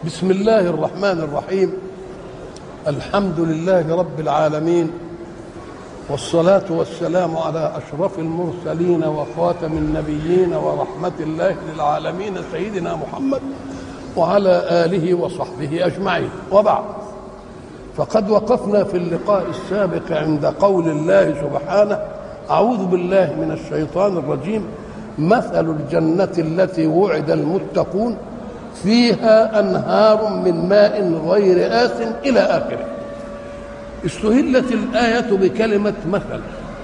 بسم الله الرحمن الرحيم الحمد لله رب العالمين والصلاة والسلام على أشرف المرسلين وخاتم النبيين ورحمة الله للعالمين سيدنا محمد وعلى آله وصحبه أجمعين وبعد فقد وقفنا في اللقاء السابق عند قول الله سبحانه أعوذ بالله من الشيطان الرجيم مثل الجنة التي وعد المتقون فيها أنهار من ماء غير آس إلى آخره استهلت الآية بكلمة مثل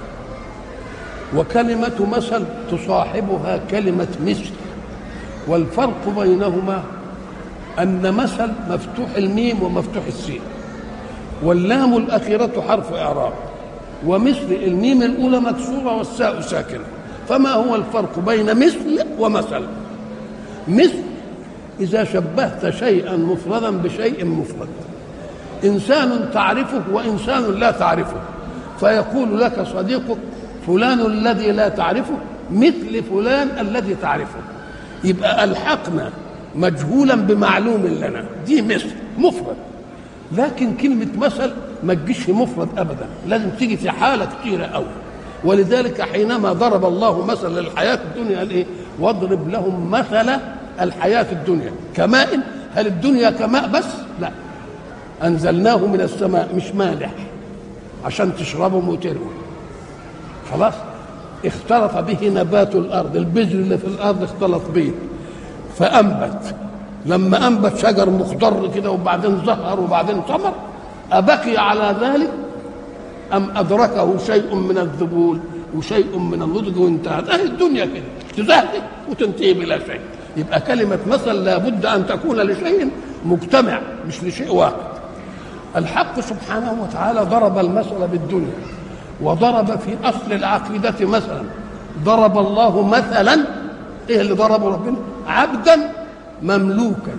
وكلمة مثل تصاحبها كلمة مثل والفرق بينهما أن مثل مفتوح الميم ومفتوح السين واللام الأخيرة حرف إعراب ومثل الميم الأولى مكسورة والساء ساكنة فما هو الفرق بين مثل ومثل مثل إذا شبهت شيئا مفردا بشيء مفرد إنسان تعرفه وإنسان لا تعرفه فيقول لك صديقك فلان الذي لا تعرفه مثل فلان الذي تعرفه يبقى ألحقنا مجهولا بمعلوم لنا دي مثل مفرد لكن كلمة مثل ما تجيش مفرد أبدا لازم تيجي في حالة كتيرة أوي ولذلك حينما ضرب الله مثلا للحياة الدنيا قال إيه واضرب لهم مثل الحياة الدنيا كماء هل الدنيا كماء بس لا أنزلناه من السماء مش مالح عشان تشربوا وتروا خلاص اختلط به نبات الأرض البذر اللي في الأرض اختلط به فأنبت لما أنبت شجر مخضر كده وبعدين زهر وبعدين ثمر أبقي على ذلك أم أدركه شيء من الذبول وشيء من النضج وانتهت أهي الدنيا كده تزهد وتنتهي بلا شيء يبقى كلمة مثل لابد أن تكون لشيء مجتمع مش لشيء واحد الحق سبحانه وتعالى ضرب المثل بالدنيا وضرب في أصل العقيدة مثلا ضرب الله مثلا إيه اللي ضربه ربنا عبدا مملوكا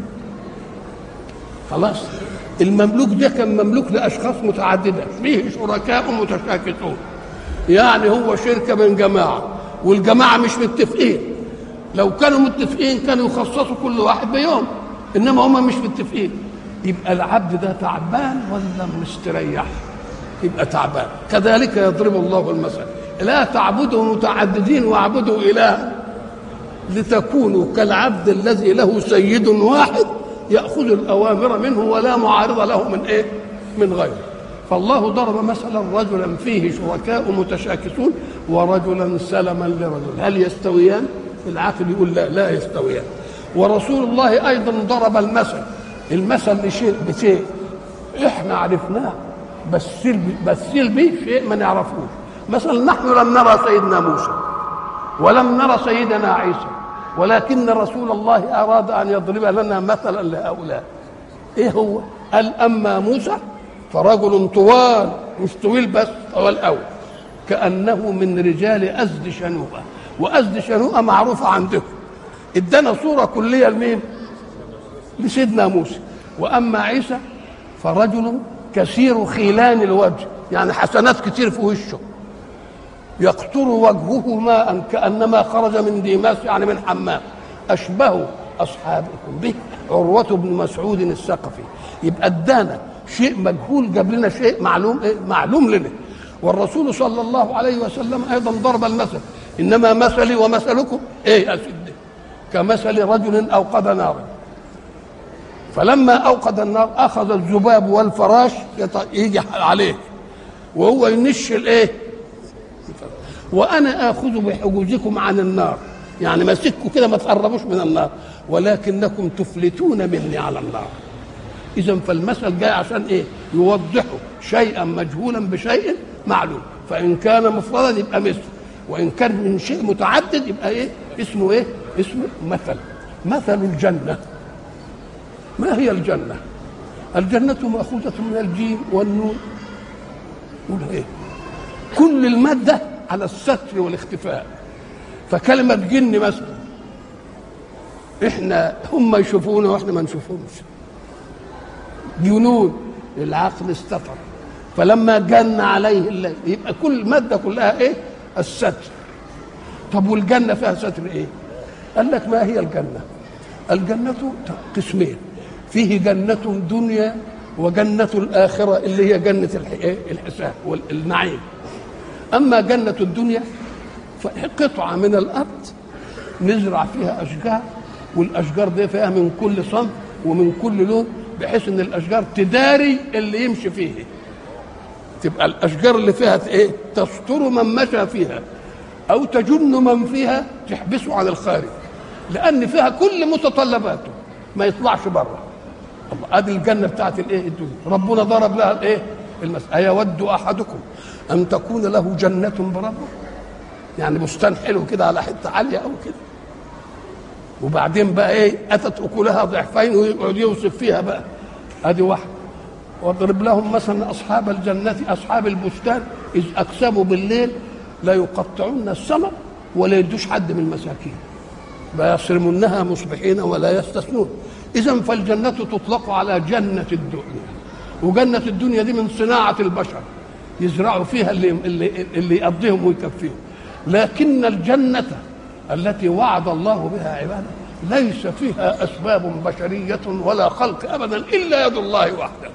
خلاص المملوك ده كان مملوك لاشخاص متعدده فيه شركاء متشاكسون يعني هو شركه من جماعه والجماعه مش متفقين لو كانوا متفقين كانوا يخصصوا كل واحد بيوم انما هم مش متفقين يبقى العبد ده تعبان ولا مستريح يبقى تعبان كذلك يضرب الله المثل لا تعبدوا متعددين واعبدوا الها لتكونوا كالعبد الذي له سيد واحد ياخذ الاوامر منه ولا معارض له من ايه من غيره فالله ضرب مثلا رجلا فيه شركاء متشاكسون ورجلا سلما لرجل هل يستويان العقل يقول لا لا يستويان ورسول الله ايضا ضرب المثل المثل لشيء بشيء احنا عرفناه بس بس به شيء ما نعرفوش مثلا نحن لم نرى سيدنا موسى ولم نرى سيدنا عيسى ولكن رسول الله أراد أن يضرب لنا مثلا لهؤلاء إيه هو؟ قال أما موسى فرجل طوال مش طويل بس طوال أوي كأنه من رجال أزد شنوءة وأزد شنوءة معروفة عندكم ادانا صورة كلية لمين؟ لسيدنا موسى وأما عيسى فرجل كثير خيلان الوجه يعني حسنات كتير في وشه يقطر وجهه ماء كانما خرج من ديماس يعني من حمام اشبه اصحابكم به عروه بن مسعود الثقفي يبقى ادانا شيء مجهول جاب لنا شيء معلوم إيه؟ معلوم لنا والرسول صلى الله عليه وسلم ايضا ضرب المثل انما مثلي ومثلكم ايه يا سيدي كمثل رجل اوقد نارا فلما اوقد النار اخذ الذباب والفراش يجي عليه وهو ينش الايه وانا اخذ بحجوزكم عن النار يعني ماسككم كده ما تقربوش من النار ولكنكم تفلتون مني على النار اذا فالمثل جاي عشان ايه يوضحوا شيئا مجهولا بشيء معلوم فان كان مفردا يبقى مثل وان كان من شيء متعدد يبقى ايه اسمه ايه اسمه مثل مثل الجنه ما هي الجنه الجنه ماخوذه من الجيم والنون ايه كل الماده على الستر والاختفاء فكلمة جن مثلا احنا هم يشوفونا واحنا ما نشوفهمش جنون العقل استطر فلما جن عليه الليل يبقى كل مادة كلها ايه الستر طب والجنة فيها ستر ايه قال لك ما هي الجنة الجنة قسمين فيه جنة دنيا وجنة الآخرة اللي هي جنة الحساب والنعيم أما جنة الدنيا فقطعة من الأرض نزرع فيها أشجار والأشجار دي فيها من كل صنف ومن كل لون بحيث ان الاشجار تداري اللي يمشي فيه تبقى الاشجار اللي فيها ايه تستر من مشى فيها او تجن من فيها تحبسه عن الخارج لان فيها كل متطلباته ما يطلعش بره الله ادي الجنه بتاعت الايه الدنيا ربنا ضرب لها الايه المسألة أيود أحدكم أن تكون له جنة بربه يعني بستان حلو كده على حتة عالية أو كده وبعدين بقى ايه اتت اكلها ضعفين ويقعد يوصف فيها بقى ادي واحده واضرب لهم مثلا اصحاب الجنه اصحاب البستان اذ اقسموا بالليل لا يقطعون السمر ولا يدوش حد من المساكين لا يصرمنها مصبحين ولا يستثنون اذا فالجنه تطلق على جنه الدنيا وجنه الدنيا دي من صناعه البشر يزرعوا فيها اللي اللي, اللي يقضيهم ويكفيهم لكن الجنه التي وعد الله بها عباده ليس فيها اسباب بشريه ولا خلق ابدا الا يد الله وحده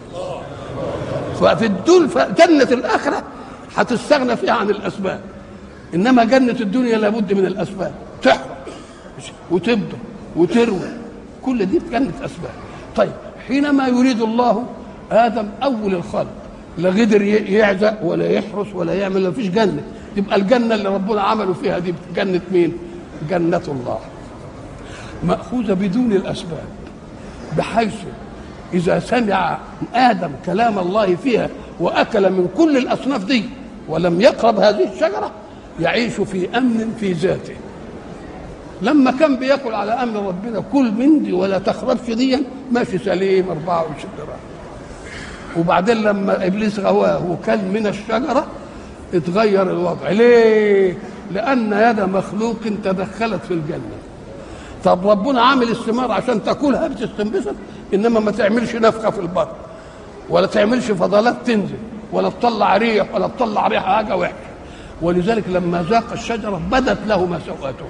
ففي الدول جنه الاخره هتستغنى فيها عن الاسباب انما جنه الدنيا لابد من الاسباب تحرق وتبدو وتروي كل دي جنه اسباب طيب حينما يريد الله ادم اول الخلق لا قدر يعزق ولا يحرس ولا يعمل ما فيش جنه تبقى الجنه اللي ربنا عمله فيها دي جنه مين؟ جنة الله مأخوذة بدون الأسباب بحيث إذا سمع آدم كلام الله فيها وأكل من كل الأصناف دي ولم يقرب هذه الشجرة يعيش في أمن في ذاته لما كان بياكل على أمر ربنا كل من دي ولا تخربش دي ماشي سليم 24 درهم وبعدين لما إبليس غواه وكل من الشجرة اتغير الوضع ليه؟ لأن يد مخلوق تدخلت في الجنة طب ربنا عامل الثمار عشان تاكلها بتستنبسط انما ما تعملش نفخه في البطن ولا تعملش فضلات تنزل ولا تطلع ريح ولا تطلع ريح حاجه وحشه ولذلك لما ذاق الشجره بدت له ما سوءته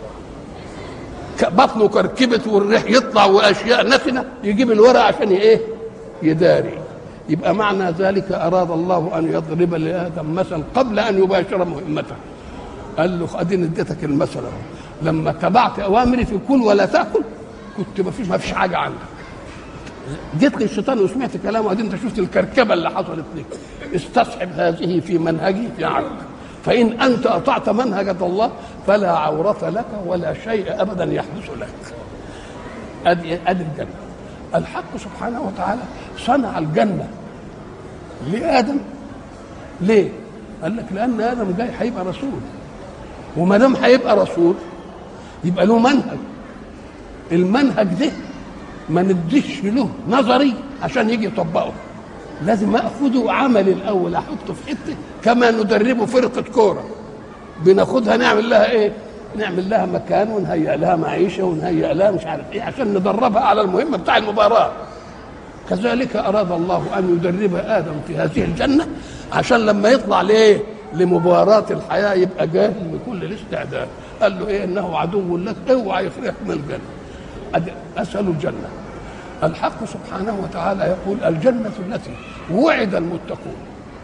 بطنه كركبت والريح يطلع واشياء نتنه يجيب الورق عشان ايه يداري يبقى معنى ذلك اراد الله ان يضرب لادم مثل قبل ان يباشر مهمته قال له اديني اديتك المثل لما تبعت اوامري في كل ولا تاكل كنت ما فيش ما فيش حاجه عندك جيت للشيطان وسمعت كلامه ادي انت شفت الكركبه اللي حصلت لك استصحب هذه في منهجي في عقلك فان انت اطعت منهج الله فلا عوره لك ولا شيء ابدا يحدث لك ادي ادي الجنه الحق سبحانه وتعالى صنع الجنه لادم ليه؟ قال لك لان ادم جاي هيبقى رسول وما دام هيبقى رسول يبقى له منهج المنهج ده ما نديش له نظري عشان يجي يطبقه لازم اخده عملي الاول احطه في حته كما ندربه فرقه كوره بناخدها نعمل لها ايه؟ نعمل لها مكان ونهيئ لها معيشه ونهيئ لها مش عارف ايه عشان ندربها على المهمه بتاع المباراه كذلك اراد الله ان يدرب ادم في هذه الجنه عشان لما يطلع ليه؟ لمباراة الحياة يبقى جاهز بكل الاستعداد قال له ايه انه عدو لك اوعى يفرح من الجنة اسأل الجنة الحق سبحانه وتعالى يقول الجنة التي وعد المتقون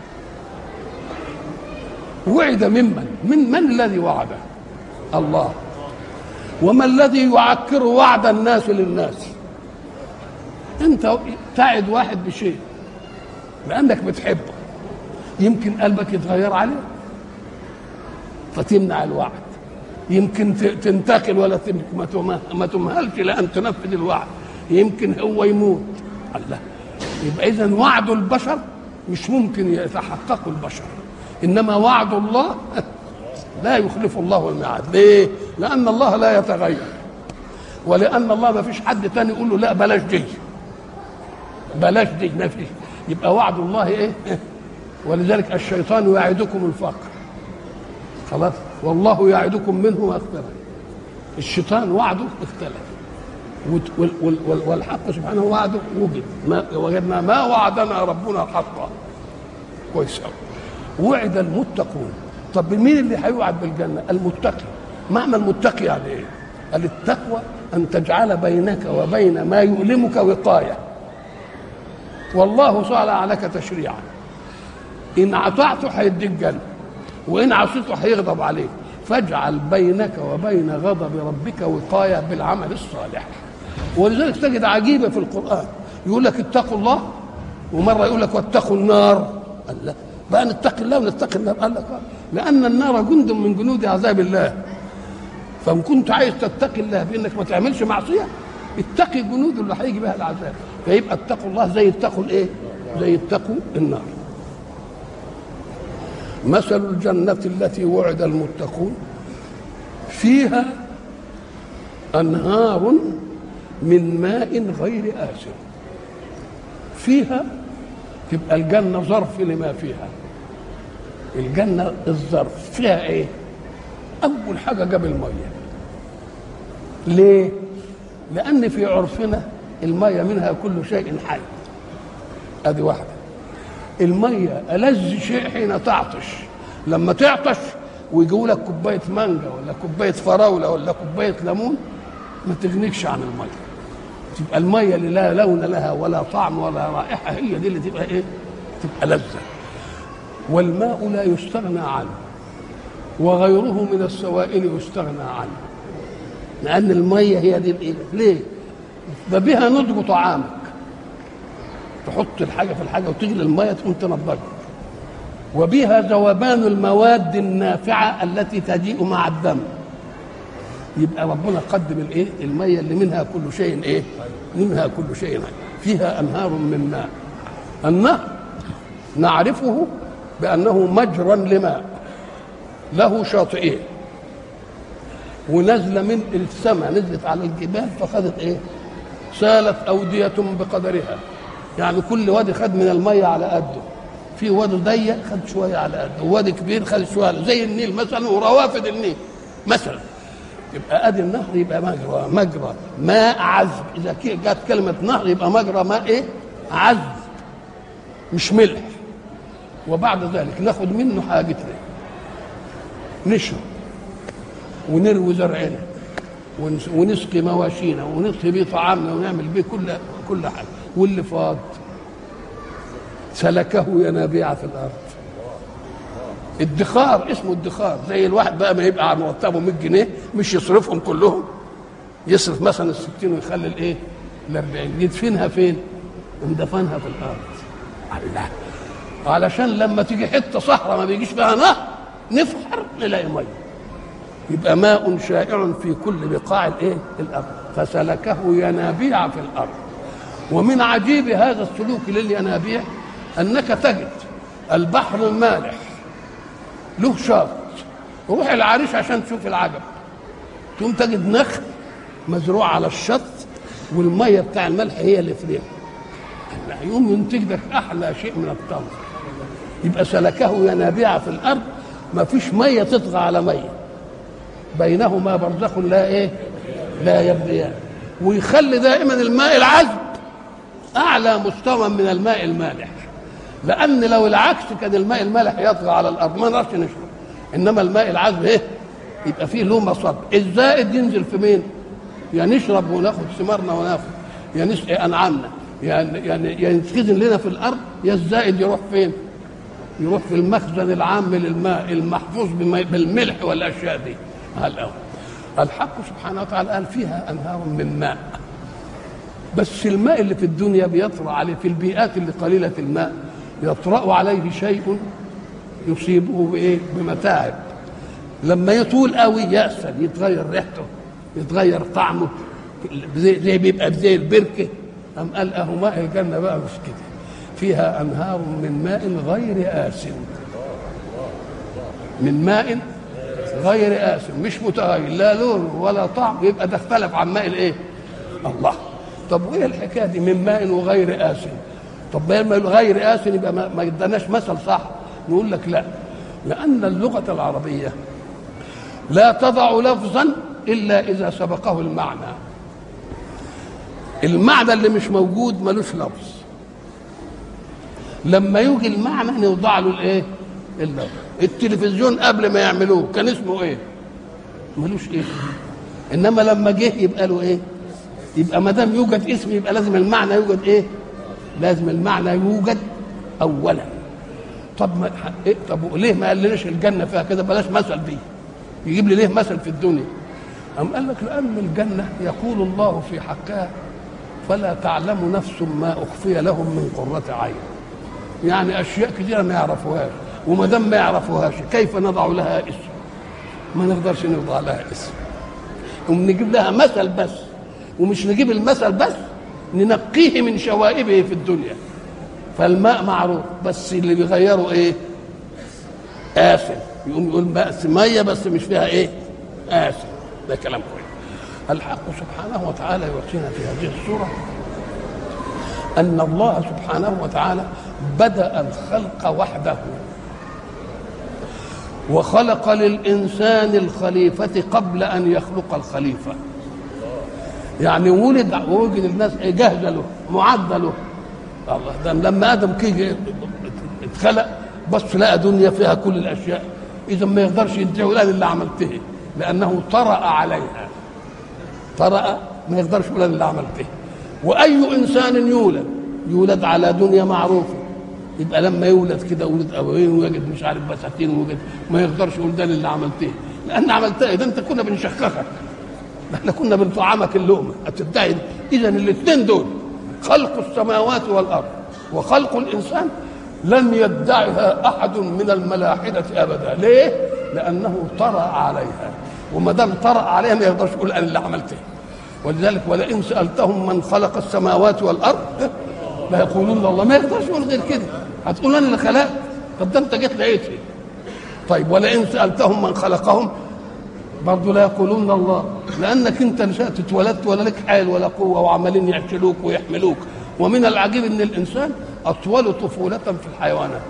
وعد ممن من من الذي وعده الله وما الذي يعكر وعد الناس للناس انت تعد واحد بشيء لانك بتحبه يمكن قلبك يتغير عليه فتمنع الوعد يمكن تنتقل ولا ما تمهلش لان تنفذ الوعد يمكن هو يموت الله يبقى اذا وعد البشر مش ممكن يتحقق البشر انما وعد الله لا يخلف الله الميعاد ليه لان الله لا يتغير ولان الله ما فيش حد تاني يقول له لا بلاش دي بلاش دي ما فيش يبقى وعد الله ايه ولذلك الشيطان يعدكم الفقر خلاص والله يعدكم منه مغفرة الشيطان وعده اختلف والحق سبحانه وعده وجد ما وجدنا ما وعدنا ربنا حقا كويس قوي وعد المتقون طب مين اللي هيوعد بالجنه المتقي معنى المتقي يعني ايه قال التقوى ان تجعل بينك وبين ما يؤلمك وقايه والله صالح لك تشريعا ان اطعته هيديك جنه وان عصيته هيغضب عليك فاجعل بينك وبين غضب ربك وقايه بالعمل الصالح ولذلك تجد عجيبه في القران يقول لك اتقوا الله ومره يقول لك واتقوا النار قال لا بقى نتقي الله ونتقي النار قال لك لان النار جند من جنود عذاب الله فان كنت عايز تتقي الله بانك ما تعملش معصيه اتقي جنود اللي هيجي بها العذاب فيبقى اتقوا الله زي اتقوا الايه؟ زي اتقوا النار مثل الجنة التي وعد المتقون فيها أنهار من ماء غير آسر فيها تبقى الجنة ظرف لما فيها الجنة الظرف فيها ايه أول حاجة جاب المية ليه لأن في عرفنا المية منها كل شيء حي ادي واحدة المية ألذ شيء حين تعطش لما تعطش ويجوا لك كوباية مانجا ولا كوباية فراولة ولا كوباية ليمون ما تغنيكش عن المية تبقى المية اللي لا لون لها ولا طعم ولا رائحة هي دي اللي تبقى ايه تبقى لذة والماء لا يستغنى عنه وغيره من السوائل يستغنى عنه لأن المية هي دي الايه ليه ده بها نضج طعامك تحط الحاجة في الحاجة وتغلي المية تقوم تنضجها وبها ذوبان المواد النافعة التي تجيء مع الدم يبقى ربنا قدم الايه المية اللي منها كل شيء ايه منها كل شيء حي. فيها انهار من ماء النهر نعرفه بانه مجرى لماء له شاطئين ونزل من السماء نزلت على الجبال فخذت ايه سالت اوديه بقدرها يعني كل وادي خد من الميه على قده في وادي ضيق خد شويه على قده ووادي كبير خد شويه على زي النيل مثلا وروافد النيل مثلا يبقى ادي النهر يبقى مجرى مجرى ماء عذب اذا جت كلمه نهر يبقى مجرى ماء ايه عذب مش ملح وبعد ذلك ناخد منه حاجتنا نشرب ونروي زرعنا ونسقي مواشينا ونسقي بيه طعامنا ونعمل بيه كل كل حاجه واللي فاض سلكه ينابيع في الارض ادخار اسمه ادخار زي الواحد بقى ما يبقى مرتبه 100 جنيه مش يصرفهم كلهم يصرف مثلا ال 60 ويخلي الايه؟ ال 40 يدفنها فين؟ اندفنها في الارض الله علشان لما تيجي حته صحراء ما بيجيش فيها نهر نفحر نلاقي ميه يبقى ماء شائع في كل بقاع الايه؟ الارض فسلكه ينابيع في الارض ومن عجيب هذا السلوك للينابيع انك تجد البحر المالح له شاط روح العريش عشان تشوف العجب تقوم تجد نخل مزروع على الشط والميه بتاع الملح هي اللي في يقوم ينتج لك احلى شيء من التمر يبقى سلكه ينابيع في الارض ما فيش ميه تطغى على ميه بينهما برزخ لا ايه لا يبغيان ويخلي دائما الماء العذب اعلى مستوى من الماء المالح لان لو العكس كان الماء المالح يطغى على الارض ما نقدرش نشرب انما الماء العذب ايه يبقى فيه له مصب الزائد ينزل في مين يا نشرب وناخد ثمارنا وناخد يا نسقي انعامنا يعني يعني يتخزن لنا في الارض يا الزائد يروح فين يروح في المخزن العام للماء المحفوظ بالملح والاشياء دي الأول الحق سبحانه وتعالى قال فيها انهار من ماء بس الماء اللي في الدنيا بيطرأ عليه في البيئات اللي قليلة الماء يطرأ عليه شيء يصيبه بإيه؟ بمتاعب لما يطول قوي يأسل يتغير ريحته يتغير طعمه زي, زي بيبقى زي البركة أم قال أهو ماء الجنة بقى مش كده فيها أنهار من ماء غير آسن من ماء غير آسن مش متغير لا لون ولا طعم يبقى ده اختلف عن ماء الايه؟ الله طب وايه الحكايه دي من ماء وغير آسن طب ما غير آسن يبقى ما اداناش مثل صح نقول لك لا لأن اللغة العربية لا تضع لفظا إلا إذا سبقه المعنى المعنى اللي مش موجود ملوش لفظ لما يجي المعنى نوضع له الايه اللفظ التلفزيون قبل ما يعملوه كان اسمه ايه ملوش ايه انما لما جه يبقى له ايه يبقى ما دام يوجد اسم يبقى لازم المعنى يوجد ايه لازم المعنى يوجد اولا طب ما إيه طب ليه ما قالناش الجنه فيها كده بلاش مثل دي يجيب لي ليه مثل في الدنيا أم قال لك لأن الجنة يقول الله في حقها فلا تعلم نفس ما أخفي لهم من قرة عين يعني أشياء كثيرة ما يعرفوهاش وما دام ما يعرفوهاش كيف نضع لها اسم ما نقدرش نضع لها اسم ونجيب لها مثل بس ومش نجيب المثل بس ننقيه من شوائبه في الدنيا فالماء معروف بس اللي بيغيره ايه آسن يقوم يقول بأس مية بس مش فيها ايه آسن ده كلام كويس الحق سبحانه وتعالى يعطينا في هذه السورة أن الله سبحانه وتعالى بدأ الخلق وحده وخلق للإنسان الخليفة قبل أن يخلق الخليفة يعني ولد ووجد الناس جاهزة له معدة له الله ده لما آدم كي اتخلق بص لقى دنيا فيها كل الأشياء إذا ما يقدرش يدعي ولا اللي عملته لأنه طرأ عليها طرأ ما يقدرش يقول اللي عملته وأي إنسان يولد يولد على دنيا معروفة يبقى لما يولد كده ولد أبوين ويجد مش عارف بساتين ويجد ما يقدرش يقول ده اللي عملته لأن عملتها ده أنت كنا بنشخخك احنا كنا بنطعمك اللقمة هتدعي إذا الاثنين دول خلق السماوات والأرض وخلق الإنسان لم يدعها أحد من الملاحدة أبدا ليه؟ لأنه طرأ عليها وما دام طرأ عليها ما يقدرش يقول أنا اللي عملته ولذلك ولئن سألتهم من خلق السماوات والأرض لا يقولون الله ما يقدرش يقول غير كده هتقول أنا اللي خلقت طب ده أنت جيت لقيت فيه طيب ولئن سألتهم من خلقهم برضه لا يقولون الله لأنك أنت نشأت اتولدت ولا لك حال ولا قوة وعمالين يعتلوك ويحملوك ومن العجيب أن الإنسان أطول طفولة في الحيوانات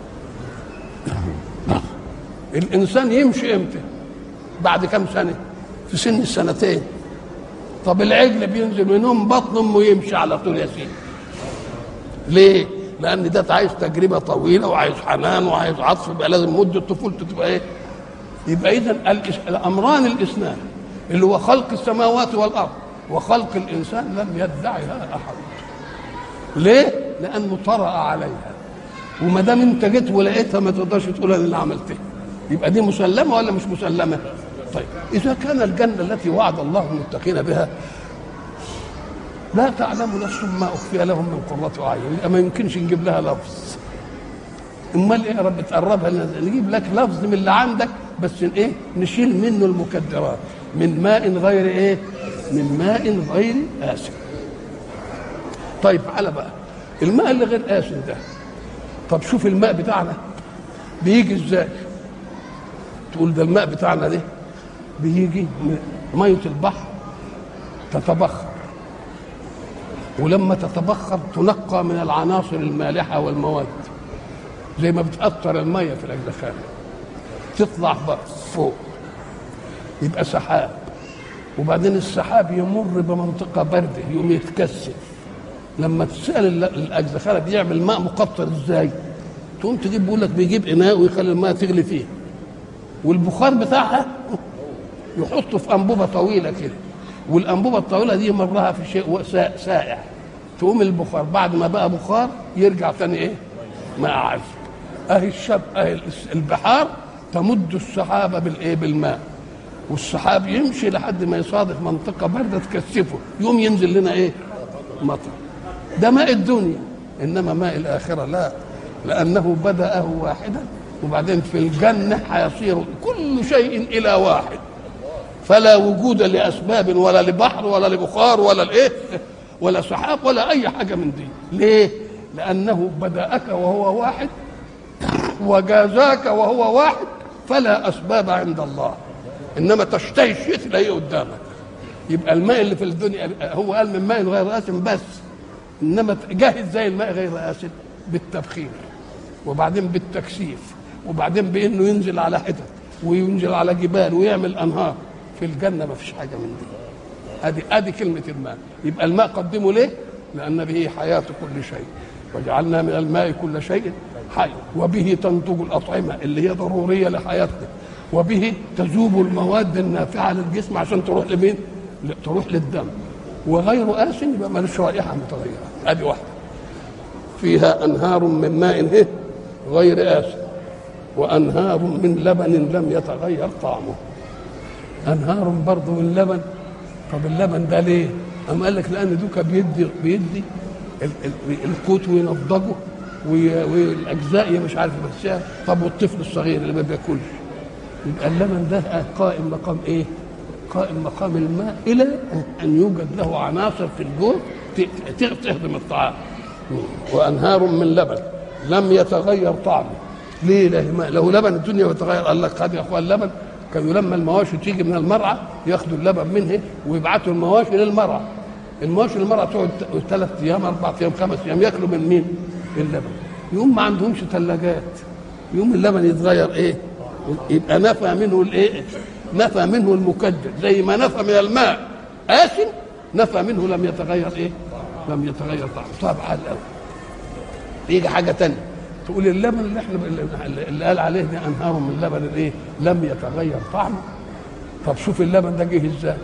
الإنسان يمشي إمتى بعد كم سنة في سن السنتين طب العجل بينزل وينوم بطن امه يمشي على طول يا سيدي ليه؟ لان ده عايز تجربه طويله وعايز حنان وعايز عطف يبقى لازم مده طفولته تبقى ايه؟ يبقى اذا الامران الاثنان اللي هو خلق السماوات والارض وخلق الانسان لم يدعها احد. ليه؟ لانه طرأ عليها وما دام انت جيت ولقيتها ما تقدرش تقول انا اللي عملتها. يبقى دي مسلمه ولا مش مسلمه؟ طيب اذا كان الجنه التي وعد الله المتقين بها لا تعلم نفس ما اخفي لهم من قرة اعين يبقى ما يمكنش نجيب لها لفظ امال ايه يا رب تقربها لنا نجيب لك لفظ من اللي عندك بس ايه نشيل منه المكدرات من ماء غير ايه من ماء غير آسن طيب على بقى الماء اللي غير آسن ده طب شوف الماء بتاعنا بيجي ازاي تقول ده الماء بتاعنا ده بيجي ميه البحر تتبخر ولما تتبخر تنقى من العناصر المالحه والمواد زي ما بتأثر الميه في الاجزخانه تطلع فوق يبقى سحاب وبعدين السحاب يمر بمنطقه بارده يقوم يتكثف لما تسال الاجزخانه بيعمل ماء مقطر ازاي تقوم تجيب بيقول لك بيجيب اناء ويخلي الماء تغلي فيه والبخار بتاعها يحطه في انبوبه طويله كده والانبوبه الطويله دي مرها في شيء سائع تقوم البخار بعد ما بقى بخار يرجع تاني ايه؟ ماء عذب اهي الشب اهي البحار تمد السحابه بالايه؟ بالماء والسحاب يمشي لحد ما يصادف منطقه بارده تكثفه يقوم ينزل لنا ايه؟ مطر ده ماء الدنيا انما ماء الاخره لا لانه بداه واحدا وبعدين في الجنه حيصير كل شيء الى واحد فلا وجود لاسباب ولا لبحر ولا لبخار ولا الايه ولا سحاب ولا اي حاجه من دي ليه لانه بداك وهو واحد وجازاك وهو واحد فلا اسباب عند الله انما تشتهي الشيء تلاقيه قدامك يبقى الماء اللي في الدنيا هو قال من ماء غير آسن بس انما جاهز زي الماء غير آسن بالتبخير وبعدين بالتكثيف وبعدين بانه ينزل على حتت وينزل على جبال ويعمل انهار في الجنه ما فيش حاجه من دي ادي ادي كلمه الماء يبقى الماء قدمه ليه لان به حياه كل شيء وجعلنا من الماء كل شيء حي وبه تنتج الاطعمه اللي هي ضروريه لحياتنا وبه تذوب المواد النافعه للجسم عشان تروح لمين؟ تروح للدم وغير آسن يبقى ملوش رائحه متغيره ادي واحده فيها انهار من ماء إيه؟ غير آسن وانهار من لبن لم يتغير طعمه انهار برضه من لبن طب اللبن ده ليه؟ أم قال لك لأن دوكا بيدي بيدي القوت وينضجه والاجزاء مش عارف بس طب والطفل الصغير اللي ما بياكلش يبقى اللبن ده قائم مقام ايه؟ قائم مقام الماء الى ان يوجد له عناصر في الجوع تهضم الطعام وانهار من لبن لم يتغير طعمه ليه له, له لبن الدنيا يتغير قال لك قد يا اخوان اللبن كانوا لما المواشي تيجي من المرعى ياخدوا اللبن منه ويبعتوا المواشي للمرعى المواشي للمرعى تقعد ثلاث ايام اربع ايام خمس ايام ياكلوا من مين؟ اللبن يوم ما عندهمش ثلاجات يوم اللبن يتغير ايه؟ يبقى نفى منه الايه؟ نفى منه المكدر زي ما نفى من الماء آسن نفى منه لم يتغير ايه؟ لم يتغير طعمه طب حل قوي يجي حاجه ثانيه تقول اللبن اللي احنا اللي قال عليه ده انهار من لبن الايه؟ لم يتغير طعمه طب شوف اللبن ده جه ازاي؟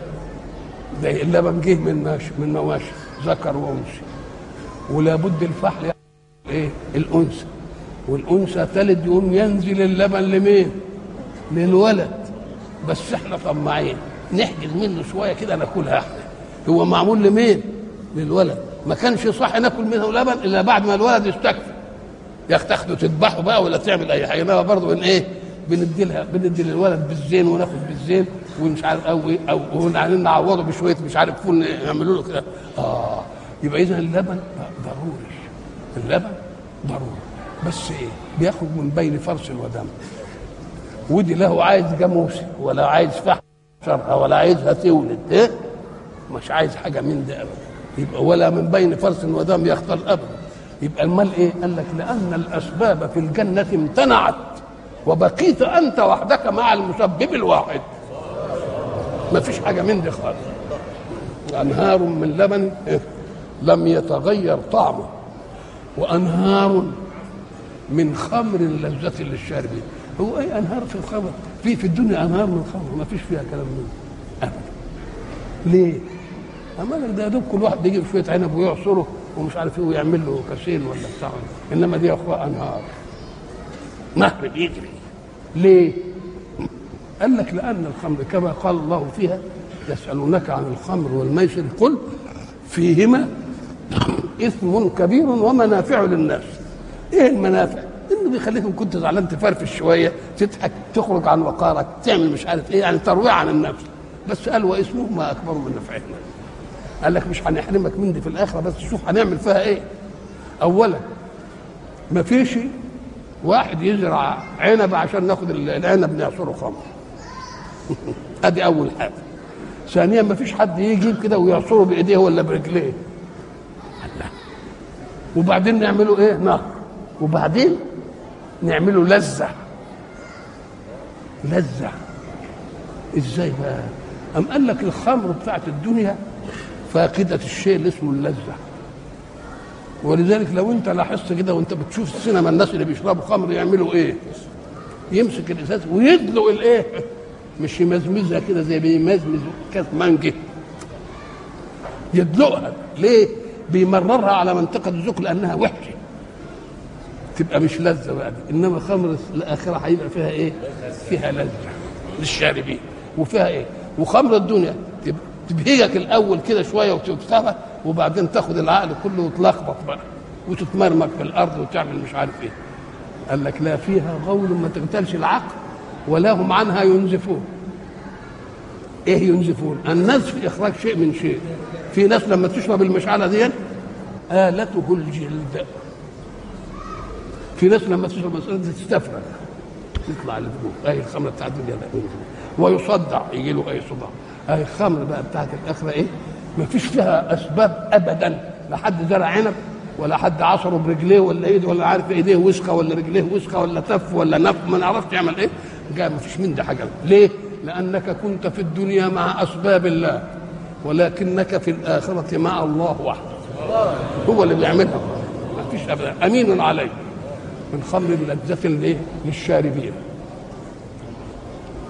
ده اللبن جه من ماشي من مواشي ذكر وانثى ولابد الفحل ايه؟ الانثى والانثى تلد يقوم ينزل اللبن لمين؟ للولد بس احنا طماعين نحجز منه شويه كده ناكلها احنا هو معمول لمين؟ للولد ما كانش صح ناكل منه لبن الا بعد ما الولد يستكفي يا اخي تاخده تذبحه بقى ولا تعمل اي حاجه انما برضه بن ايه؟ بندي لها بندي للولد بالزين وناخد بالزين ومش عارف او ايه او وبعدين نعوضه بشويه مش عارف فول نعملوا له كده اه يبقى اذا اللبن ضروري اللبن ضروري بس ايه؟ بياخد من بين فرس ودم ودي له عايز جاموسي ولا عايز فحم شرها ولا عايزها تولد ايه؟ مش عايز حاجه من ده ابدا يبقى ولا من بين فرس ودم يختل ابدا يبقى المال ايه؟ قال لك لان الاسباب في الجنه امتنعت وبقيت انت وحدك مع المسبب الواحد ما فيش حاجه من دي خالص انهار من لبن إيه؟ لم يتغير طعمه وانهار من خمر لذة للشاربين هو اي انهار في الخمر في في الدنيا انهار من خمر ما فيش فيها كلام منه ابدا ليه؟ اما لك ده دوب كل واحد يجيب شويه عنب ويعصره ومش عارف ايه ويعمل له كاسين ولا بتاع انما دي يا اخويا انهار نهر بيجري ليه؟ قال لك لان الخمر كما قال الله فيها يسالونك عن الخمر والميسر قل فيهما اثم كبير ومنافع للناس ايه المنافع؟ انه بيخليك ان كنت زعلان تفرفش شويه تضحك تخرج عن وقارك تعمل مش عارف ايه يعني ترويع عن النفس بس قال واسمهما اكبر من نفعهما قال لك مش هنحرمك من دي في الاخره بس شوف هنعمل فيها ايه اولا ما فيش واحد يزرع عنب عشان ناخد العنب نعصره خمر ادي اول حاجه ثانيا ما فيش حد يجيب كده ويعصره بايديه ولا برجليه الله وبعدين نعمله ايه نهر وبعدين نعمله لذة لذة ازاي بقى أم قال لك الخمر بتاعت الدنيا فاقدة الشيء اللي اسمه اللذة ولذلك لو انت لاحظت كده وانت بتشوف السينما الناس اللي بيشربوا خمر يعملوا ايه يمسك الازاز ويدلق الايه مش يمزمزها كده زي بيمزمز كاس مانجا يدلقها ليه بيمررها على منطقه الذوق لانها وحشه تبقى مش لذه بقى دي انما خمر الاخره هيبقى فيها ايه فيها لذه للشاربين وفيها ايه وخمر الدنيا تبهجك الاول كده شويه وتفتحها وبعدين تاخد العقل كله وتلخبط بقى وتتمرمك في الارض وتعمل مش عارف ايه قال لك لا فيها غول ما تقتلش العقل ولا هم عنها ينزفون ايه ينزفون النزف اخراج شيء من شيء في ناس لما تشرب المشعله دي آلته الجلد في ناس لما تشرب المشعله دي تستفرغ تطلع اللي فوق اي الخمره بتاعت الدنيا ويصدع يجي له اي صداع اي الخمر بقى بتاعت الاخره ايه ما فيش فيها اسباب ابدا لا حد زرع عنب ولا حد عصره برجليه ولا ايده ولا عارف ايديه وسخه ولا رجليه وسخه ولا تف ولا نف ما نعرفش يعمل ايه جاء ما فيش من ده حاجه ليه؟ لانك كنت في الدنيا مع اسباب الله ولكنك في الاخره مع الله وحده هو اللي بيعملها ما فيش ابدا امين عليه من خمر لذة للشاربين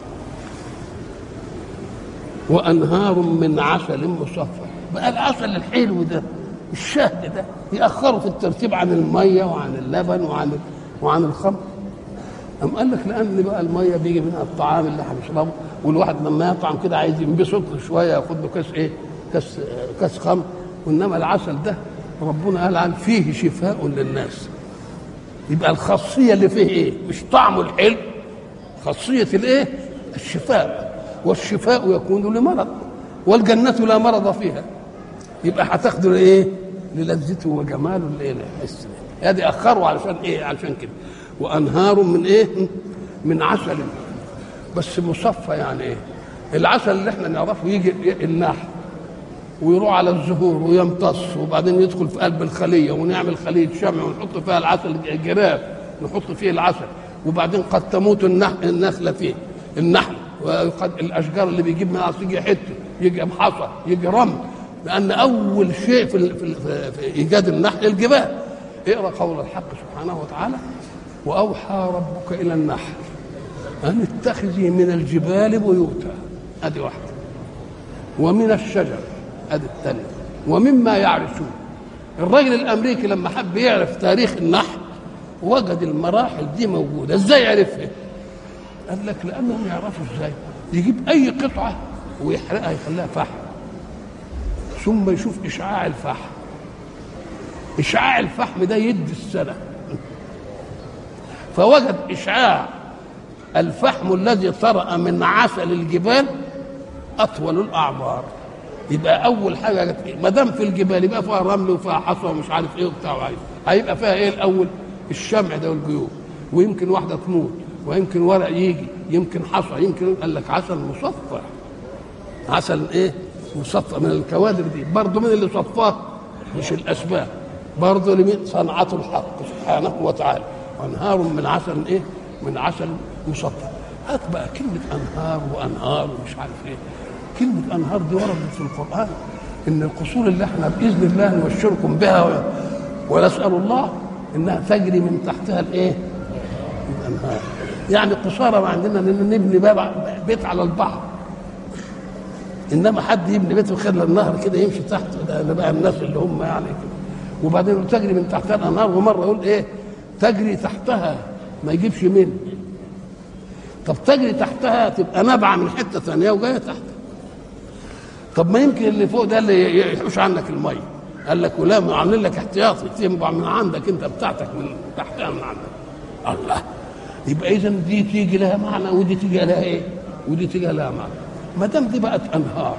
وانهار من عسل مصفى بقى العسل الحلو ده الشهد ده يأخروا في الترتيب عن المية وعن اللبن وعن وعن الخمر أم قال لك لأن بقى المية بيجي منها الطعام اللي احنا بنشربه والواحد لما يطعم كده عايز ينبسط شوية ياخد له كاس إيه؟ كاس كاس خمر وإنما العسل ده ربنا قال عن فيه شفاء للناس يبقى الخاصية اللي فيه إيه؟ مش طعمه الحلو خاصية الإيه؟ الشفاء والشفاء يكون لمرض والجنة لا مرض فيها يبقى هتاخدوا ايه للذته وجماله الايه الحس ادي اخروا علشان ايه علشان كده وانهار من ايه من عسل بس مصفى يعني ايه العسل اللي احنا نعرفه يجي النحل ويروح على الزهور ويمتص وبعدين يدخل في قلب الخليه ونعمل خليه شمع ونحط فيها العسل الجراف نحط فيه العسل وبعدين قد تموت النخله فيه النحل وقد الاشجار اللي بيجيب منها يجي حته يجي حصى يجي رمل لان اول شيء في, في, في ايجاد النحل الجبال اقرا قول الحق سبحانه وتعالى واوحى ربك الى النحل ان اتخذي من الجبال بيوتا ادي واحده ومن الشجر ادي الثانيه ومما يعرشون الراجل الامريكي لما حب يعرف تاريخ النحل وجد المراحل دي موجوده ازاي عرفها قال لك لانهم يعرفوا ازاي يجيب اي قطعه ويحرقها يخليها فحم ثم يشوف اشعاع الفحم اشعاع الفحم ده يدي السنه فوجد اشعاع الفحم الذي طرأ من عسل الجبال اطول الاعمار يبقى اول حاجه ما دام في الجبال يبقى فيها رمل وفيها حصى ومش عارف ايه وبتاع هيبقى فيها ايه الاول الشمع ده والجيوب ويمكن واحده تموت ويمكن ورق يجي يمكن حصى يمكن قال لك عسل مصفى عسل ايه مصفى من الكوادر دي برضه من اللي صفاه مش الاسباب برضه لمين صنعته الحق سبحانه وتعالى وانهار من عسل ايه من عسل مصفى هات بقى كلمه انهار وانهار ومش عارف ايه كلمه انهار دي وردت في القران ان القصور اللي احنا باذن الله نبشركم بها ونسال الله انها تجري من تحتها الايه الانهار يعني قصارى ما عندنا ان نبني بيت على البحر انما حد يبني بيت خلال النهر كده يمشي تحت ده بقى الناس اللي هم يعني كده وبعدين تجري من تحتها الانهار ومره يقول ايه تجري تحتها ما يجيبش من طب تجري تحتها تبقى نابعه من حته ثانيه وجايه تحت طب ما يمكن اللي فوق ده اللي يحوش عنك الميه قال لك ولا عاملين لك احتياطي تنبع من عندك انت بتاعتك من تحتها من عندك الله يبقى اذا دي تيجي لها معنى ودي تيجي لها ايه ودي تيجي لها معنى ما دام دي بقت انهار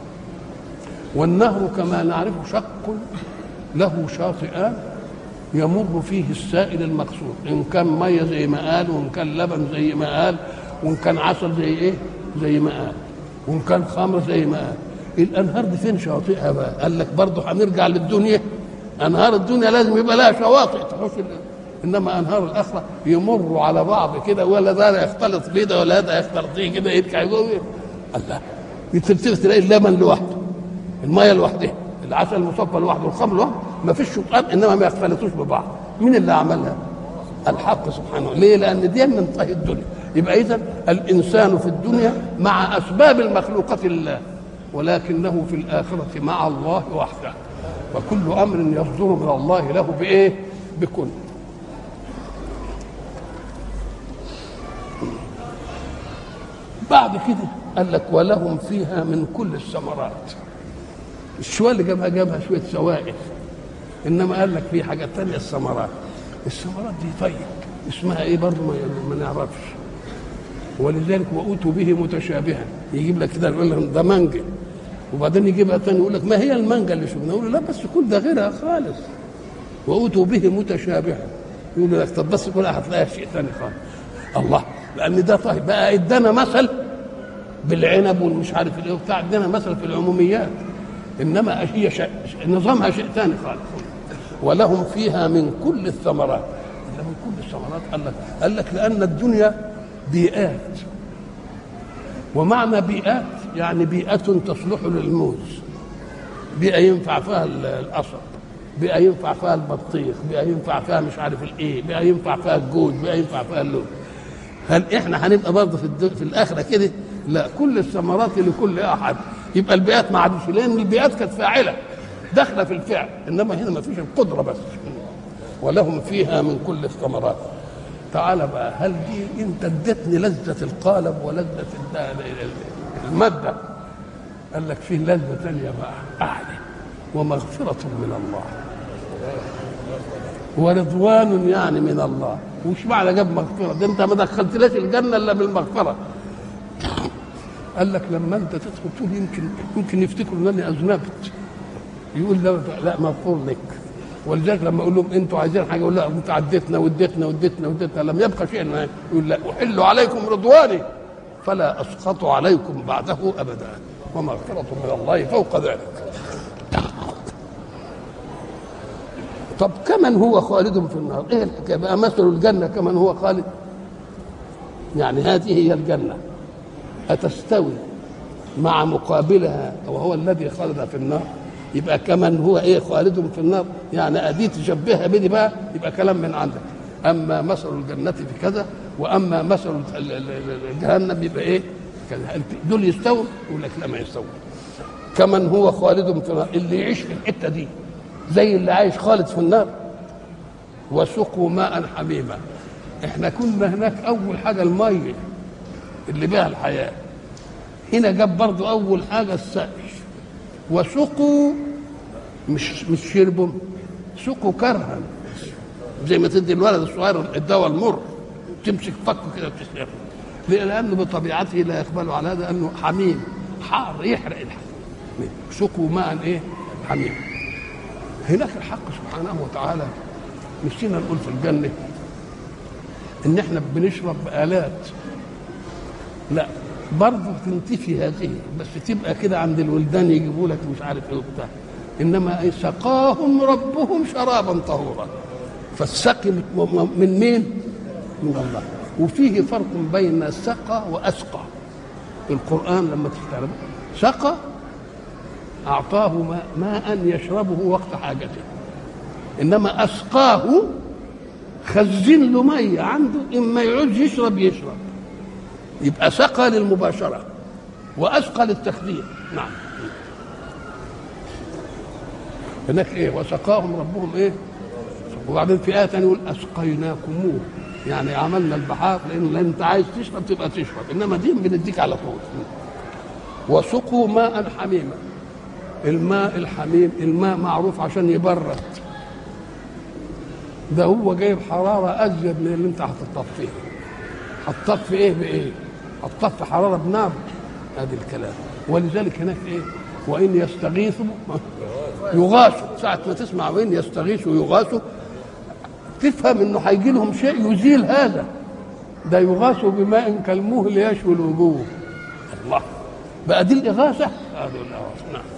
والنهر كما نعرف شق له شاطئان يمر فيه السائل المقصود ان كان ميه زي ما قال وان كان لبن زي ما قال وان كان عسل زي ايه زي ما قال وان كان خمر زي ما قال الانهار دي فين شواطئها بقى قال لك برضه هنرجع للدنيا انهار الدنيا لازم يبقى لها شواطئ تحوش انما انهار الاخره يمروا على بعض كده ولا ده يختلط بيه ده ولا ده يختلط بيه كده يرجع جوه الله تلتفت تلاقي اللبن لوحده الميه لوحدها العسل المصفى لوحده والخمر لوحده ما فيش شطان انما ما يختلطوش ببعض مين اللي عملها الحق سبحانه ليه لان دي منتهي الدنيا يبقى اذا الانسان في الدنيا مع اسباب المخلوقه لله ولكنه في الاخره مع الله وحده وكل امر يصدر من الله له بايه بكل بعد كده قال لك ولهم فيها من كل الثمرات الشوية اللي جابها جابها شوية سوائل إنما قال لك في حاجة تانية الثمرات الثمرات دي طيب اسمها ايه برضه ما, ما نعرفش ولذلك وأوتوا به متشابها يجيب لك كده يقول لك ده مانجا وبعدين يجيبها تاني يقول لك ما هي المانجا اللي شفناها يقول له لا بس كل ده غيرها خالص وأوتوا به متشابها يقول لك طب بس كلها هتلاقيها شيء ثاني خالص الله لان ده طيب بقى ادانا مثل بالعنب والمش عارف الايه وبتاع ادانا مثل في العموميات انما هي شيء نظامها شيء ثاني خالص ولهم فيها من كل الثمرات من كل الثمرات قال لك قال لك لان الدنيا بيئات ومعنى بيئات يعني بيئة تصلح للموز بيئة ينفع فيها القصب بيئة ينفع فيها البطيخ بيئة ينفع فيها مش عارف الايه بيئة ينفع فيها الجود بيئة ينفع فيها اللون هل احنا هنبقى برضه في, الدو... في الاخره كده لا كل الثمرات لكل احد يبقى البيئات ما عادش لان البيئات كانت فاعله داخله في الفعل انما هنا ما فيش القدره بس ولهم فيها من كل الثمرات تعالى بقى هل دي انت اديتني لذه القالب ولذه الماده قال لك فيه لذه ثانيه بقى اعلى ومغفره من الله ورضوان يعني من الله وش معنى جاب مغفره ده انت ما دخلتلاش الجنه الا بالمغفره قال لك لما انت تدخل تقول يمكن يمكن يفتكروا انني اذنبت يقول لا لا مغفور لك ولذلك لما اقول لهم انتوا عايزين حاجه يقول لا انت عديتنا وديتنا وديتنا وديتنا لم يبقى شيء معي يقول لا احل عليكم رضواني فلا اسقط عليكم بعده ابدا ومغفره من الله فوق ذلك طب كمن هو خالد في النار ايه الحكايه بقى مثل الجنه كمن هو خالد يعني هذه هي الجنه أتستوي مع مقابلها وهو الذي خالد في النار يبقى كمن هو ايه خالد في النار يعني ادي تشبهها بدي بقى يبقى كلام من عندك اما مثل الجنه في كذا واما مثل جهنم يبقى ايه كذا دول يستووا يقول لك لا ما يستووا كمن هو خالد في النار اللي يعيش في الحته دي زي اللي عايش خالد في النار وسقوا ماء حميما احنا كنا هناك اول حاجه الميه اللي بها الحياه هنا جاب برضو اول حاجه السقي وسقوا مش مش شربوا سقوا كرها زي ما تدي الولد الصغير الدواء المر تمسك فكه كده وتشربه لانه بطبيعته لا يقبل على هذا انه حميم حار يحرق الحميم سقوا ماء ايه حميم هناك الحق سبحانه وتعالى نسينا نقول في الجنه ان احنا بنشرب بآلات لا برضه تنتفي هذه بس تبقى كده عند الولدان يجيبوا لك مش عارف ايه وبتاع انما ايه سقاهم ربهم شرابا طهورا فالسقي من مين؟ من الله وفيه فرق بين سقى واسقى القران لما تستعرض سقى اعطاه ماء, ماء يشربه وقت حاجته انما اسقاه خزن له ميه عنده اما يعوز يشرب يشرب يبقى سقى للمباشره واسقى للتخدير نعم هناك ايه وسقاهم ربهم ايه وبعدين في ايه ثانيه يقول اسقيناكموه يعني عملنا البحار لان انت عايز تشرب تبقى تشرب انما دي بنديك على طول وسقوا ماء حميما الماء الحميم الماء معروف عشان يبرد ده هو جايب حراره ازيد من اللي انت هتطفيه فيه هتطفي ايه بايه هتطفي حراره بنار ادي الكلام ولذلك هناك ايه وان يستغيثوا يغاثوا ساعة ما تسمع وين يستغيثوا يغاثوا تفهم انه هيجي لهم شيء يزيل هذا ده يغاثوا بماء كالمهل يشوي الوجوه الله بقى دي الاغاثه هذه الاغاثه نعم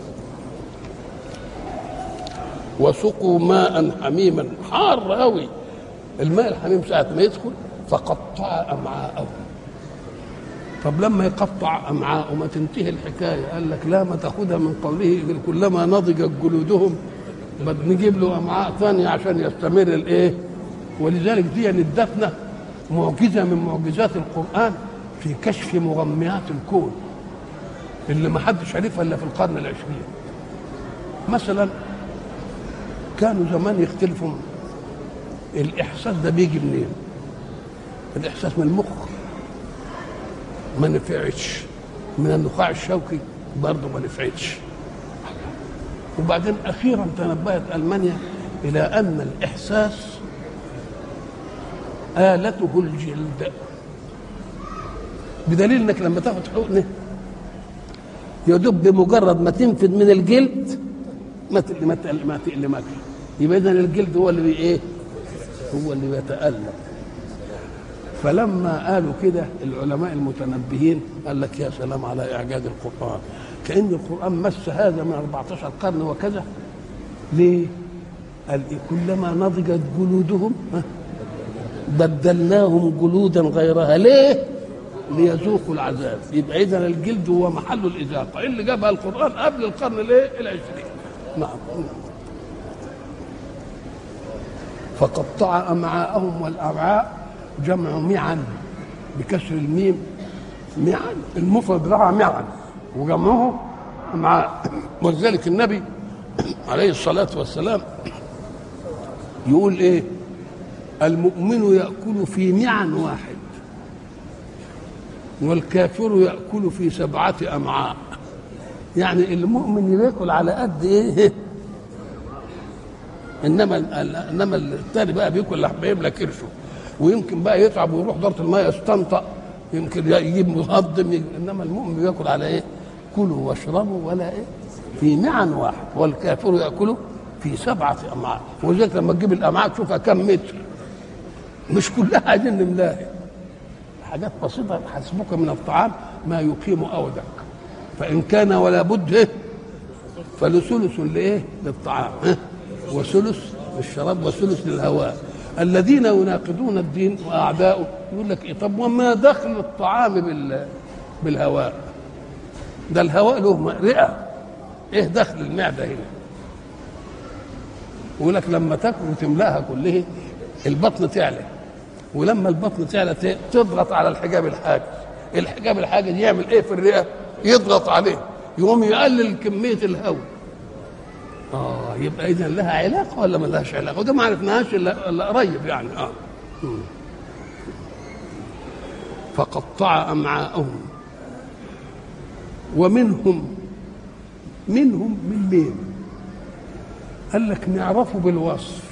وسقوا ماء حميما حار قوي الماء الحميم ساعة ما يدخل فقطع أمعاءهم طب لما يقطع أمعاءه ما تنتهي الحكاية قال لك لا ما تاخدها من قوله كلما نضجت جلودهم نجيب له أمعاء ثانية عشان يستمر الإيه ولذلك دي الدفنة معجزة من معجزات القرآن في كشف مغميات الكون اللي ما حدش عرفها إلا في القرن العشرين مثلا كانوا زمان يختلفوا الاحساس ده بيجي منين الاحساس من المخ ما نفعتش من النخاع الشوكي برضه ما نفعتش وبعدين اخيرا تنبهت المانيا الى ان الاحساس آلته الجلد بدليل انك لما تاخد حقنه يا دوب بمجرد ما تنفذ من الجلد ما ما ما تألمكش يبقى اذا الجلد هو اللي بي ايه؟ هو اللي بيتألم فلما قالوا كده العلماء المتنبهين قال لك يا سلام على اعجاز القران كان القران مس هذا من 14 قرن وكذا ليه؟ قال إيه؟ كلما نضجت جلودهم بدلناهم جلودا غيرها ليه؟ ليذوقوا العذاب يبقى اذا الجلد هو محل الاذاقه اللي جابها القران قبل القرن الايه؟ العشرين نعم فقطع امعاءهم والامعاء جمع معا بكسر الميم معا المفرد بتاعها معا وجمعه مع ولذلك النبي عليه الصلاة والسلام يقول ايه المؤمن يأكل في معا واحد والكافر يأكل في سبعة أمعاء يعني المؤمن ياكل على قد ايه انما انما الثاني بقى بياكل لحم يملى كرشه ويمكن بقى يتعب ويروح دورة الماء يستنطق يمكن يجيب مهضم انما المؤمن بياكل على ايه؟ كلوا واشربوا ولا ايه؟ في معا واحد والكافر ياكل في سبعة أمعاء ولذلك لما تجيب الأمعاء تشوفها كم متر مش كلها عايزين نملاها حاجات بسيطة حسبك من الطعام ما يقيم أودك فإن كان ولا بد إيه؟ فلثلث لإيه؟ للطعام إيه؟ وثلث للشراب وثلث للهواء الذين يناقضون الدين وأعداؤه يقول لك إيه طب وما دخل الطعام بال بالهواء ده الهواء له رئة إيه دخل المعدة هنا يقول لك لما تاكل وتملاها كلها البطن تعلى ولما البطن تعلى تضغط على الحجاب الحاجز الحجاب الحاجز يعمل ايه في الرئه يضغط عليه يقوم يقلل كميه الهواء اه يبقى اذا لها علاقه ولا ما لهاش علاقه وده ما عرفناهاش الا الا قريب يعني اه فقطع امعاءهم ومنهم منهم من مين قال لك نعرفه بالوصف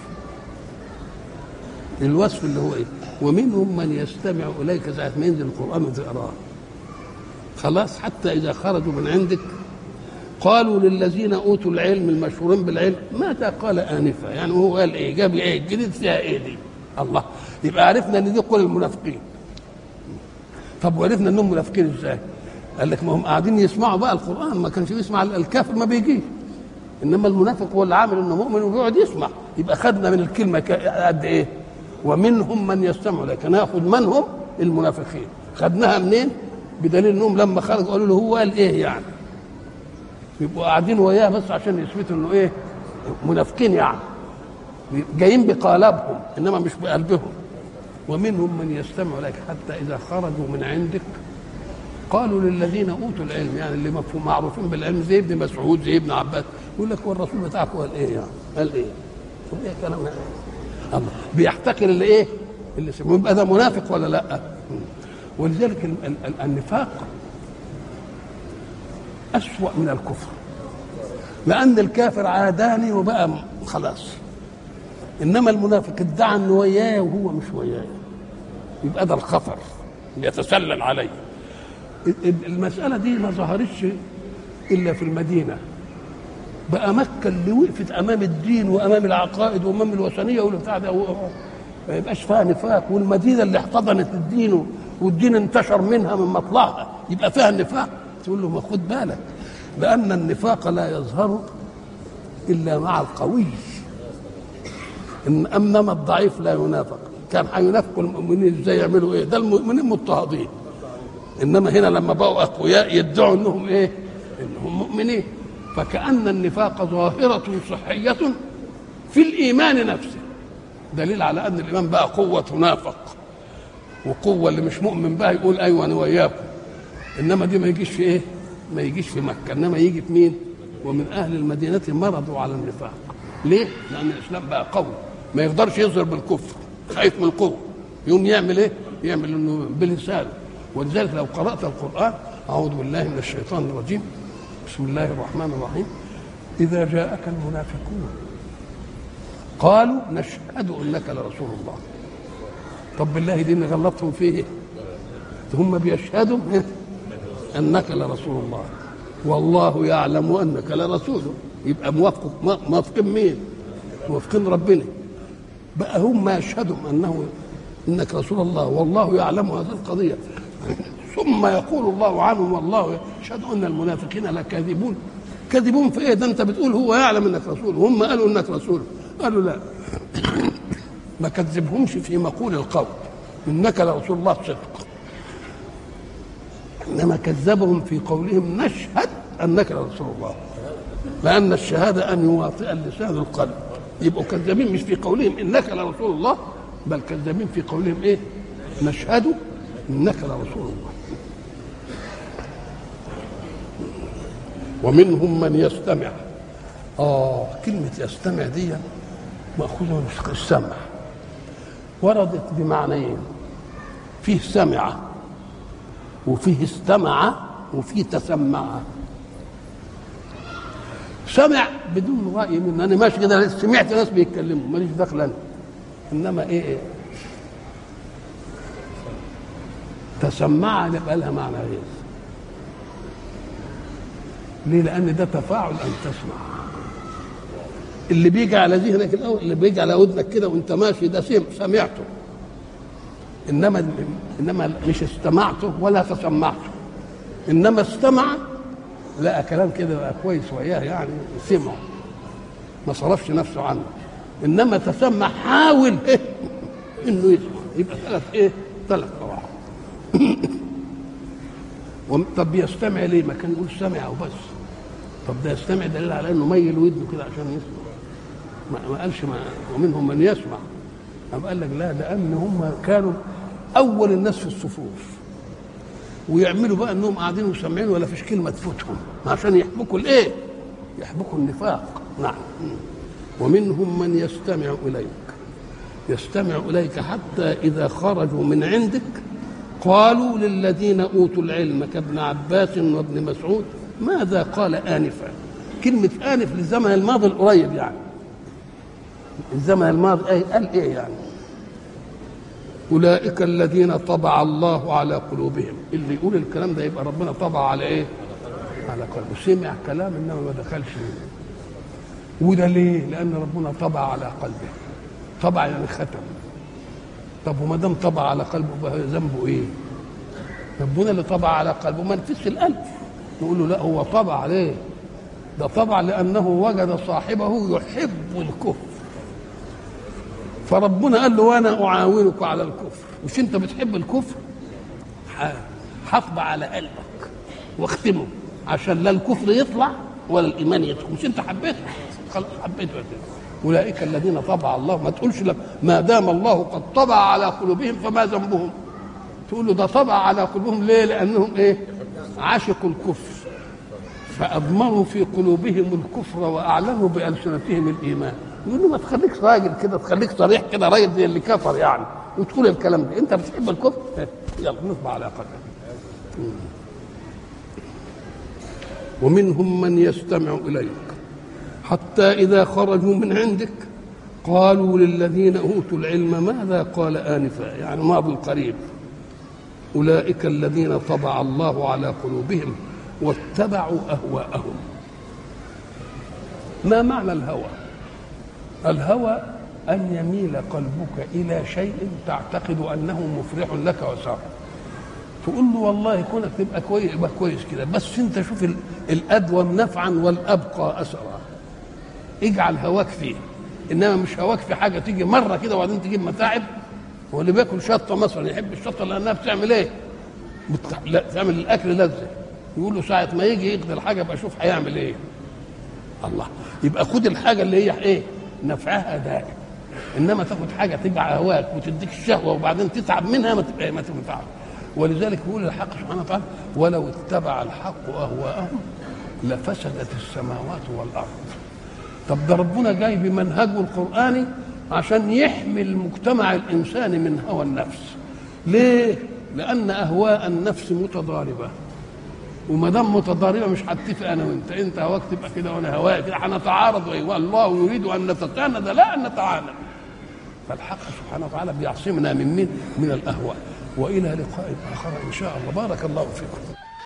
الوصف اللي هو ايه ومنهم من يستمع اليك ساعه ما ينزل القران تقراه خلاص حتى اذا خرجوا من عندك قالوا للذين اوتوا العلم المشهورين بالعلم ماذا قال انفا يعني هو قال ايه جاب ايه الجديد فيها ايه دي الله يبقى عرفنا ان دي قول المنافقين طب وعرفنا انهم منافقين ازاي قال لك ما هم قاعدين يسمعوا بقى القران ما كانش بيسمع الكافر ما بيجيش انما المنافق هو اللي عامل انه مؤمن وبيقعد يسمع يبقى خدنا من الكلمه قد ايه ومنهم من يستمع لك ناخذ من هم المنافقين خدناها منين بدليل انهم لما خرجوا قالوا له هو قال ايه يعني يبقوا قاعدين وياه بس عشان يثبتوا انه ايه منافقين يعني جايين بقالبهم انما مش بقلبهم ومنهم من يستمع لك حتى اذا خرجوا من عندك قالوا للذين اوتوا العلم يعني اللي مفهوم معروفين بالعلم زي ابن مسعود زي ابن عباس يقول لك والرسول بتاعك قال ايه يعني قال ايه طب ايه كلام الله بيحتقر اللي ايه اللي سموه يبقى ده منافق ولا لا ولذلك النفاق أسوأ من الكفر لأن الكافر عاداني وبقى خلاص إنما المنافق ادعى إنه وياه وهو مش وياه يبقى ده الخطر اللي يتسلل عليه المسألة دي ما ظهرتش إلا في المدينة بقى مكة اللي وقفت أمام الدين وأمام العقائد وأمام الوثنية والبتاع ده ما يبقاش فيها نفاق والمدينة اللي احتضنت الدين والدين انتشر منها من مطلعها يبقى فيها النفاق تقول له ما خد بالك لأن النفاق لا يظهر إلا مع القوي إن أنما الضعيف لا ينافق كان هينافقوا المؤمنين ازاي يعملوا ايه ده المؤمنين مضطهدين انما هنا لما بقوا اقوياء يدعوا انهم ايه انهم مؤمنين فكأن النفاق ظاهرة صحية في الإيمان نفسه دليل على أن الإيمان بقى قوة تنافق وقوة اللي مش مؤمن بها يقول أيوة أنا وياكم إنما دي ما يجيش في إيه؟ ما يجيش في مكة إنما يجي في مين؟ ومن أهل المدينة مرضوا على النفاق ليه؟ لأن الإسلام بقى قوي ما يقدرش يظهر بالكفر خايف من القوة يقوم يعمل إيه؟ يعمل إنه بلسانه ولذلك لو قرأت القرآن أعوذ بالله من الشيطان الرجيم بسم الله الرحمن الرحيم إذا جاءك المنافقون قالوا نشهد انك لرسول الله طب بالله دي غلطهم فيه هم بيشهدوا انك لرسول الله والله يعلم انك لرسوله يبقى موافق موافقين مين؟ موافقين ربنا بقى هم يشهدوا انه انك رسول الله والله يعلم هذه القضيه ثم يقول الله عنهم والله يشهد ان المنافقين لكاذبون كاذبون في ايه ده انت بتقول هو يعلم انك رسول هم قالوا انك رسول قالوا لا ما كذبهمش في مقول القول انك لرسول الله صدق انما كذبهم في قولهم نشهد انك لرسول الله لان الشهاده ان يواطئ اللسان القلب يبقوا كذابين مش في قولهم انك لرسول الله بل كذابين في قولهم ايه نشهد انك لرسول الله ومنهم من يستمع اه كلمه يستمع دي ماخوذه من السمع وردت بمعنيين فيه سمع وفيه استمع وفيه تسمع سمع بدون رأي من أنا ماشي كده سمعت ناس بيتكلموا ماليش دخل أنا إنما إيه, إيه تسمع يبقى لها معنى غير ليه؟ لأن ده تفاعل أن تسمع اللي بيجي على ذهنك الأول اللي بيجي على ودنك كده وأنت ماشي ده سم سمعته إنما إنما مش استمعته ولا تسمعته إنما استمع لقى كلام كده بقى كويس وياه يعني سمعه ما صرفش نفسه عنه انما تسمع حاول إيه؟ انه يسمع يبقى ثلاث ايه ثلاث قواعد طب يستمع ليه ما كان يقول سمع وبس طب ده يستمع دليل على انه ميل ودنه كده عشان يسمع ما, ما قالش ما ومنهم من يسمع قام قال لك لا لان هم كانوا اول الناس في الصفوف ويعملوا بقى انهم قاعدين وسامعين ولا فيش كلمه تفوتهم عشان يحبكوا الايه؟ يحبكوا النفاق نعم ومنهم من يستمع اليك يستمع اليك حتى اذا خرجوا من عندك قالوا للذين اوتوا العلم كابن عباس وابن مسعود ماذا قال انفا كلمه انف للزمن الماضي القريب يعني الزمن الماضي قال ايه يعني اولئك الذين طبع الله على قلوبهم اللي يقول الكلام ده يبقى ربنا طبع على ايه على قلبه سمع كلام انما ما دخلش وده ليه لان ربنا طبع على قلبه طبع يعني ختم طب وما دام طبع على قلبه ذنبه ايه ربنا اللي طبع على قلبه ما نفسش القلب نقول له لا هو طبع عليه ده طبع لانه وجد صاحبه يحب الكفر فربنا قال له وانا اعاونك على الكفر مش انت بتحب الكفر حفظ على قلبك واختمه عشان لا الكفر يطلع ولا الايمان يدخل مش انت حبيته خلاص حبيته اولئك الذين طبع الله ما تقولش لك ما دام الله قد طبع على قلوبهم فما ذنبهم تقول له ده طبع على قلوبهم ليه لانهم ايه عاشقوا الكفر فاضمروا في قلوبهم الكفر واعلنوا بالسنتهم الايمان يقول له ما تخليكش راجل كده تخليك صريح كده راجل زي اللي كفر يعني وتقول الكلام ده انت بتحب الكفر يلا نطبع على قدر ومنهم من يستمع اليك حتى اذا خرجوا من عندك قالوا للذين اوتوا العلم ماذا قال انفا يعني ماضي قريب اولئك الذين طبع الله على قلوبهم واتبعوا اهواءهم ما معنى الهوى الهوى أن يميل قلبك إلى شيء تعتقد أنه مفرح لك وسار تقول له والله كونك تبقى كويس يبقى كويس كده بس انت شوف الادوم نفعا والابقى اثرا اجعل هواك فيه انما مش هواك في حاجه تيجي مره كده وبعدين تجيب متاعب هو اللي بياكل شطه مثلا يحب الشطه لانها بتعمل ايه؟ بت... لا تعمل الاكل لذه يقول له ساعه ما يجي يقضي الحاجه بقى شوف هيعمل ايه الله يبقى خد الحاجه اللي هي ايه؟ نفعها دائم انما تاخد حاجه تجعل هواك وتديك الشهوه وبعدين تتعب منها ما تبقى ما تنفعش ولذلك يقول الحق سبحانه وتعالى ولو اتبع الحق اهواءهم لفسدت السماوات والارض طب ده ربنا جاي بمنهجه القراني عشان يحمي المجتمع الانساني من هوى النفس ليه لان اهواء النفس متضاربه وما دام متضاربه مش هتفق انا وانت انت هواك تبقى كده وانا هواك كده هنتعارض والله يريد ان نتساند لا ان نتعاند فالحق سبحانه وتعالى بيعصمنا من مين؟ من الاهواء والى لقاء اخر ان شاء الله بارك الله فيكم